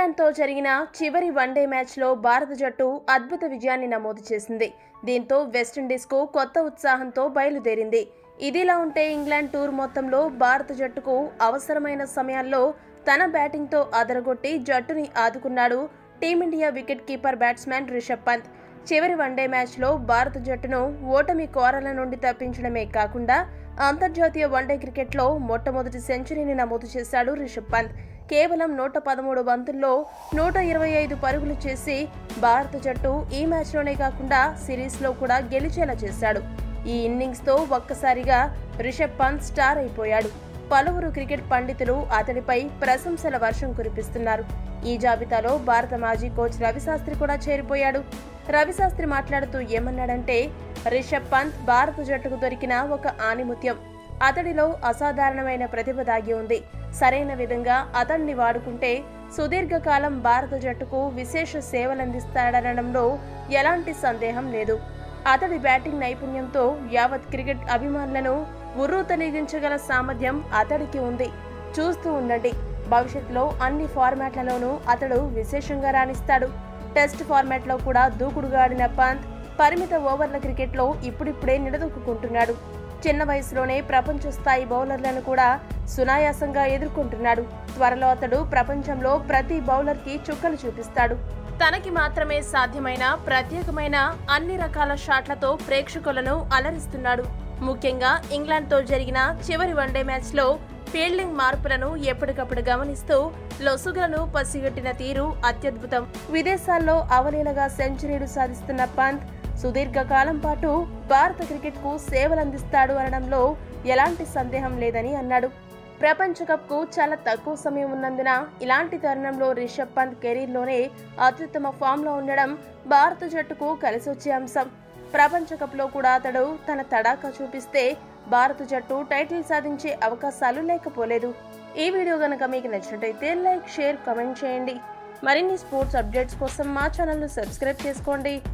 ఇంగ్లాండ్తో జరిగిన చివరి వన్డే మ్యాచ్లో భారత జట్టు అద్భుత విజయాన్ని నమోదు చేసింది దీంతో వెస్టిండీస్కు కొత్త ఉత్సాహంతో బయలుదేరింది ఇదిలా ఉంటే ఇంగ్లాండ్ టూర్ మొత్తంలో భారత జట్టుకు అవసరమైన సమయాల్లో తన బ్యాటింగ్తో అదరగొట్టి జట్టుని ఆదుకున్నాడు team India wicket keeper batsman Rishabh Pant చివరి వన్డే మ్యాచ్లో భారత జట్టును ఓటమి కోరల నుండి తప్పించడమే కాకుండా అంతర్జాతీయ వన్డే క్రికెట్లో మొట్టమొదటి సెంచరీని నమోదు చేశాడు రిషబ్ పంత్ కేవలం నూట పదమూడు బంతుల్లో నూట ఇరవై ఐదు పరుగులు చేసి భారత జట్టు ఈ మ్యాచ్లోనే కాకుండా సిరీస్లో కూడా గెలిచేలా చేశాడు ఈ ఇన్నింగ్స్తో ఒక్కసారిగా రిషబ్ పంత్ స్టార్ అయిపోయాడు పలువురు క్రికెట్ పండితులు అతడిపై ప్రశంసల వర్షం కురిపిస్తున్నారు ఈ జాబితాలో భారత మాజీ కోచ్ రవిశాస్త్రి కూడా చేరిపోయాడు రవిశాస్త్రి మాట్లాడుతూ ఏమన్నాడంటే రిషబ్ పంత్ భారత జట్టుకు దొరికిన ఒక ఆనిముత్యం అతడిలో అసాధారణమైన ప్రతిభ దాగి ఉంది సరైన విధంగా అతన్ని వాడుకుంటే సుదీర్ఘకాలం భారత జట్టుకు విశేష సేవలందిస్తాడనడంలో ఎలాంటి సందేహం లేదు అతడి బ్యాటింగ్ నైపుణ్యంతో యావత్ క్రికెట్ అభిమానులను ఉర్రూతలిగించగల సామర్థ్యం అతడికి ఉంది చూస్తూ ఉండండి భవిష్యత్తులో అన్ని ఫార్మాట్లలోనూ అతడు విశేషంగా రాణిస్తాడు టెస్ట్ ఫార్మాట్లో కూడా దూకుడుగా ఆడిన పంత్ పరిమిత ఓవర్ల క్రికెట్లో ఇప్పుడిప్పుడే నిలదొక్కుంటున్నాడు చిన్న వయసులోనే ప్రపంచ స్థాయి బౌలర్లను కూడా సునాయాసంగా ఎదుర్కొంటున్నాడు త్వరలో అతడు ప్రపంచంలో ప్రతి బౌలర్కి చుక్కలు చూపిస్తాడు తనకి మాత్రమే సాధ్యమైన ప్రత్యేకమైన అన్ని రకాల షాట్లతో ప్రేక్షకులను అలరిస్తున్నాడు ముఖ్యంగా ఇంగ్లాండ్తో జరిగిన చివరి వన్డే మ్యాచ్లో ఫీల్డింగ్ మార్పులను ఎప్పటికప్పుడు గమనిస్తూ లొసుగులను పసిగట్టిన తీరు అత్యద్భుతం విదేశాల్లో అవలీలగా సెంచరీలు సాధిస్తున్న పంత్ సుదీర్ఘకాలం పాటు భారత క్రికెట్కు సేవలందిస్తాడు అనడంలో ఎలాంటి సందేహం లేదని అన్నాడు ప్రపంచ కప్కు చాలా తక్కువ సమయం ఉన్నందున ఇలాంటి తరుణంలో రిషబ్ పంత్ కెరీర్లోనే అత్యుత్తమ ఫామ్లో ఉండడం భారత జట్టుకు కలిసొచ్చే అంశం ప్రపంచ కప్లో కూడా అతడు తన తడాకా చూపిస్తే భారత జట్టు టైటిల్ సాధించే అవకాశాలు లేకపోలేదు ఈ వీడియో గనక మీకు నచ్చినట్టయితే లైక్ షేర్ కమెంట్ చేయండి మరిన్ని స్పోర్ట్స్ అప్డేట్స్ కోసం మా ఛానల్ను సబ్స్క్రైబ్ చేసుకోండి